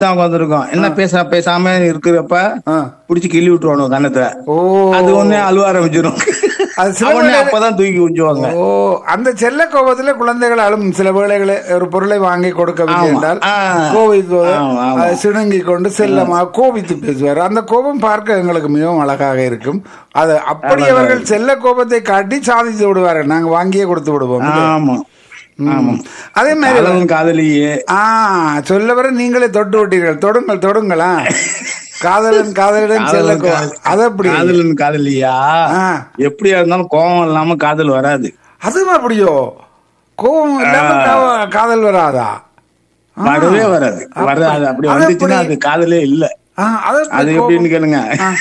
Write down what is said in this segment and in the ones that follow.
தான் உட்காந்துருக்கோம் என்ன பேச பேசாம இருக்கிறப்ப ஆ. புடிச்சு கிள்ளி விட்டுருவானு கன்னத்துல ஓ அது ஒண்ணே அழுவ ஆரம்பிச்சிடும் அது சில அவனே வேளையில- அப்பதான் தூக்கி விட்டுருவாங்க ஓ அந்த செல்ல கோபத்துல குழந்தைகள் அழும் சில வேளைகளை ஒரு பொருளை வாங்கி கொடுக்கவில்லை ஆமா. என்றால் ஆ. கோபித்து ஆமா, ஆமா. அதை சிணுங்கி கொண்டு செல்லமாக கோபித்து பேசுவார் அந்த கோபம் பார்க்க எங்களுக்கு மிகவும் அழகாக இருக்கும் அது அப்படி அவர்கள் செல்ல கோபத்தை காட்டி சாதித்து விடுவார்கள் நாங்க வாங்கியே கொடுத்து விடுவோம் ஆமா ஆமா அதே மாதிரி காதலன் காதலியே ஆ சொல்ல வர நீங்களே தொட்டு விட்டீர்கள் தொடுங்கள் தொடுங்களா காதலன் காதலிடம் செல்ல காதலன் கோபம் அது அப்படி காதலன் காதலியா ஆ. எப்படியா இருந்தாலும் கோவம் இல்லாம காதல் வராது அதுவும் அப்படியோ கோபம் இல்லாம கா- காதல் வராதா ஆ. வரவே வராது வராது அப்படி அது வந்துச்சுன்னா எப்படி? அது காதலே இல்ல ஆ, அது அது எப்படி எப்படின்னு கோபம்? கேளுங்க ஆ.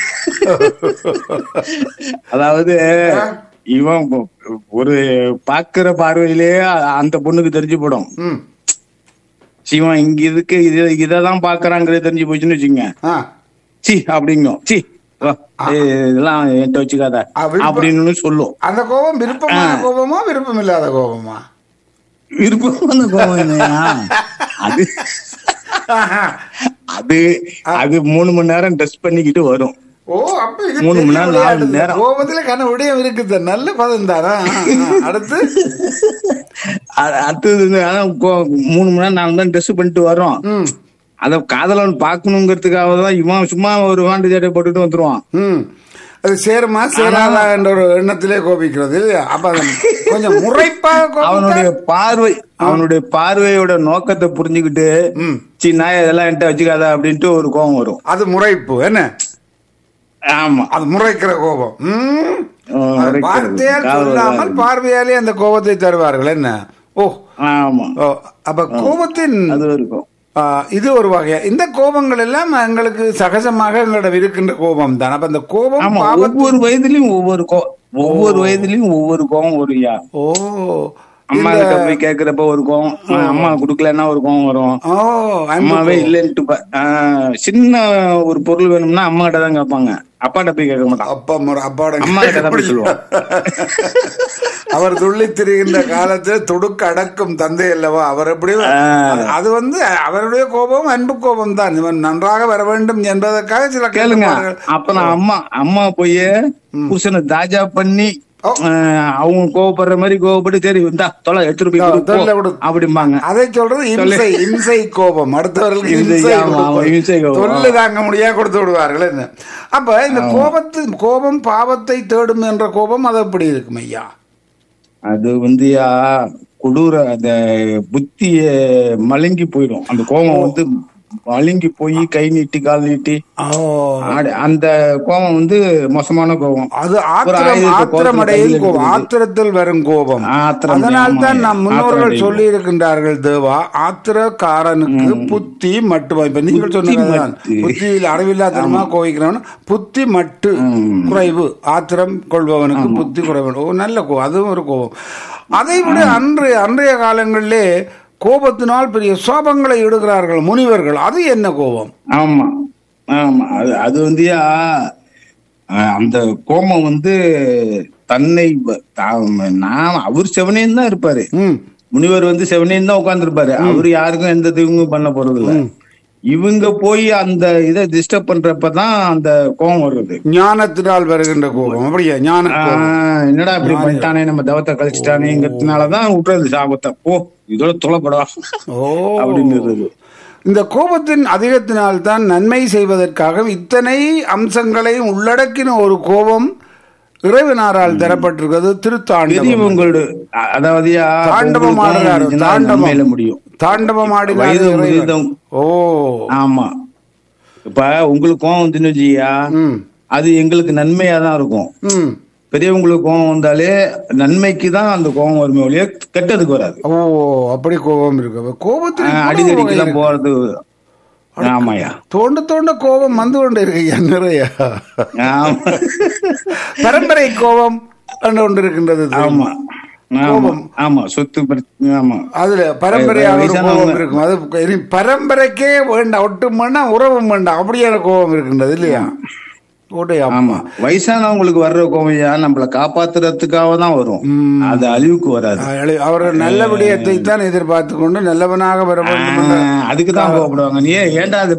அதாவது இவன் ஒ- ஒரு பாக்குற பார்வையிலேயே அ- அந்த பொண்ணுக்கு தெரிஞ்சு போடும் ம். சிவன் இங்க இதுக்கு இது இததான் பாக்குறாங்கிறது தெரிஞ்சு போச்சுன்னு வச்சுங்க ஆ. சி அப்படிங்கும் சி வா, ஏய், இதெல்லாம் என்கிட்ட வச்சுக்காத ஆ, விருப்பம். அப்படின்னு சொல்லும் அந்த கோபம் விருப்பமான கோபமா விருப்பம் இல்லாத கோபமா விருப்பமான கோவம் என்னையா? அது ஆஹா. அது அது மூணு மணி நேரம் டெஸ்ட் பண்ணிக்கிட்டு வரும் ஓ அப்ப இது மூணு மணி பெரிய நேரம், நாலு விளையாட்டு மணி நேரம். கோபத்துல கன விடயம் இருக்குது நல்ல பதம் தானா அடுத்து அ- அடுத்தது வந்து, ஆனா, கோ- மூணு மணி நேரம் நாலு தான் டெஸ்ட் பண்ணிட்டு வரோம் ம் அத காதலன் பாக்கணுங்கிறதுக்காக தான் இவன் சும்மா ஒரு வாண்டு ஜாட்டை போட்டுட்டு வந்துருவான் ம் அது சேருமா சேராதா என்ற ஒரு எண்ணத்திலே கோபிக்கிறது இல்லையா அப்ப அது கொஞ்சம் முறைப்பாக கோபித்தா அவனுடைய பார்வை அவனுடைய பார்வையோட நோக்கத்தை புரிஞ்சுக்கிட்டு ம். சி நாய இதெல்லாம் என்கிட்ட வச்சுக்காத அப்படின்ட்டு ஒரு கோபம் வரும் அது முறைப்பு என்ன ஆமா அது முறைக்கிற கோபம் ம். ஆ, அது முறைக்கிறது. வார்த்தையால் காதல் சொல்லாமல் வராது. பார்வையாலே அந்த கோபத்தை தருவார்கள் என்ன ஓ ஆமா ஓ அப்ப கோபத்தின் அது இருக்கும் ஆ, இது ஒரு வகை இந்த கோபங்கள் எல்லாம் எங்களுக்கு சகஜமாக எங்களிடம் இருக்கின்ற கோபம் தான் அப்ப அந்த கோபம் ஆமா பாவத்தின் ஒவ்வொரு வயதுலயும் ஒவ்வொரு கோ ஒவ்வொரு வயதுலயும் ஒவ்வொரு கோவம் வரும்யா ஓ அம்மா கிட்ட போய் கேக்குறப்ப ஒரு கோவம் அம்மா குடுக்கலன்னா ஒரு கோவம் வரும் ஓ அன்பு அம்மாவே இல்லைன்ட்டு ப- ஆ, சின்ன ஒரு பொருள் வேணும்னா அம்மா கிட்ட தான் கேட்பாங்க அப்பாட்ட போய் கேட்க மாட்டான் அப்பா முறை அப்பாவோட அம்மா கிட்ட தான் போய் சொல்லுவான் அவர் துள்ளி திரிகின்ற காலத்தில் துடுக்கு அடக்கும் தந்தை அல்லவா அவர் எப்படி அது வந்து அவருடைய கோபம் அன்பு கோபம் தான் இவன் நன்றாக வர வேண்டும் என்பதற்காக சில கேளுங்க கட்டுப்பாடுகள். அப்ப நான் அம்மா அம்மா போய் புருஷனை தாஜா பண்ணி ஓ. ஆ, அவங்க கோவப்படுற மாதிரி கோவப்பட்டு சரி இந்தா தொலை எடுத்துட்டு போய் தொ- கொடு, தொல்லை போ, கொடு. அப்படிம்பாங்க அதை சொல்றது இம்சை இம்சை கோபம் அடுத்தவர்களுக்கு இம்சை, இம்சை ஆமா, ஆமா, கொடுப்பது. இம்சை கோபம். தொல்லை தாங்க முடியாது கொடுத்து விடுவார்கள் என்ன அப்ப இந்த கோபத்து கோபம் பாவத்தை தேடும் என்ற கோபம் அது எப்படி இருக்கும் ஐயா அது வந்து யா, கொடூர அந்த புத்திய மலங்கி போயிடும் அந்த கோபம் வந்து மலங்கி போய் கை நீட்டி கால் நீட்டி ஆடி- அந்த கோபம் வந்து மோசமான கோபம் அது ஒரு ஆத்திரம் ஆயுதத்தை ஆத்திரம் கோபத்துல அடையும் கையில் கோபம் எடுக்கிறது. ஆத்திரத்தில் வரும் கோபம் ஆத்திரம் அதனால் தான் ஆமா, நம் ஆத்திரம் முன்னோர்கள் அடையும். சொல்லி இருக்கின்றார்கள் தேவா ஆத்திரக்காரனுக்கு புத்தி மட்டுமா இப்ப நீங்கள் புத்தி சொன்னதுதான் மட்டு. புத்தியில் அறிவில்லாதனமா கோவிக்கிறவன் புத்தி மட்டு குறைவு ஆத்திரம் கொள்பவனுக்கு புத்தி குறைவு ஓ நல்ல கோபம் அதுவும் ஒரு கோபம் அதை விட அன்று அன்றைய காலங்களிலே கோபத்தினால் பெரிய சோபங்களை இடுகிறார்கள் முனிவர்கள் அது என்ன கோபம் ஆமா ஆமா அது அது வந்து யா, அஹ், அந்த கோபம் வந்து தன்னை வ- தா- நான் அவர் செவனேன்னு தான் இருப்பாரு ம் முனிவர் வந்து செவனேன்னு தான் உட்கார்ந்துருப்பாரு அவரு யாருக்கும் எந்த தீங்கும் பண்ண போறது இல்ல இவங்க போய் அந்த இதை டிஸ்டர்ப் பண்றப்பதான் அந்த கோபம் வருது ஞானத்தினால் வருகின்ற கோபம் அப்படியா ஞான கோபம் ஆஹ், என்னடா இப்படி பண்ணிட்டானே நம்ம தவத்தை கழிச்சிட்டானேங்கிறதுனாலதான் விட்டுறது சாபத்தை போ இதோட தொலைப்படா ஓ அப்படின்னு இந்த கோபத்தின் அதிகத்தினால் தான் நன்மை செய்வதற்காக இத்தனை அம்சங்களை உள்ளடக்கின ஒரு கோபம் இறைவனாரால் தரப்பட்டிருக்கிறது திருத்தாண்டவம் பெரியவங்களோட அ- அதாவது யா, தாண்டவம் உங்களுக்கு ஆடுறாரு இருந்துச்சுன்னா தாண்டவம் நன்மையில முடியும் தாண்டவம் ஆடினார் வயது இறைவன். முதிர்ந்தவங்க ஓ ஆமா இப்ப உங்களுக்கு கோவம் வந்துன்னு வச்சுக்கியா, ம் அது எங்களுக்கு நன்மையா தான் இருக்கும் ம் பெரியவங்களுக்கு கோவம் வந்தாலே நன்மைக்கு தான் அந்த கோவம் வருமே ஒழிய கெட்டதுக்கு வராது ஓ அப்படி கோபம் இருக்கு கோபத்தில் ஆஹ், இவ்வளவு அடிதடிக்கு வகை எல்லாம் இருக்கு. போறது ஆமாயா தோண்ட தோண்ட கோபம் வந்து கொண்டு இருக்கு ஐயா, நிறைய ஆமா பரம்பரை கோபம் என்று ஒன்று இருக்கின்றது ஆமா ஆமா ஆமா சொத்து பிரச்சனை ஆமா அதுல பரம்பரையாக ஒரு வயசானவங்க. கோபம் இருக்கும் அது இனி பரம்பரைக்கே வேண்டாம் ஒட்டும் வேண்டாம் உறவும் வேண்டாம் அப்படியான கோபம் இருக்கின்றது இல்லையா உடைய ஆமா வயசானவங்களுக்கு வர்ற கோவையா நம்மள காப்பாத்துறதுக்காக தான் வரும் அது அழிவுக்கு வராது அவர் நல்ல விடயத்தை தான் எதிர்பார்த்து கொண்டு நல்லவனாக வர வேண்டும் என்ற அதுக்கு தான் கோவப்படுவாங்க நீ ஏன்டா அது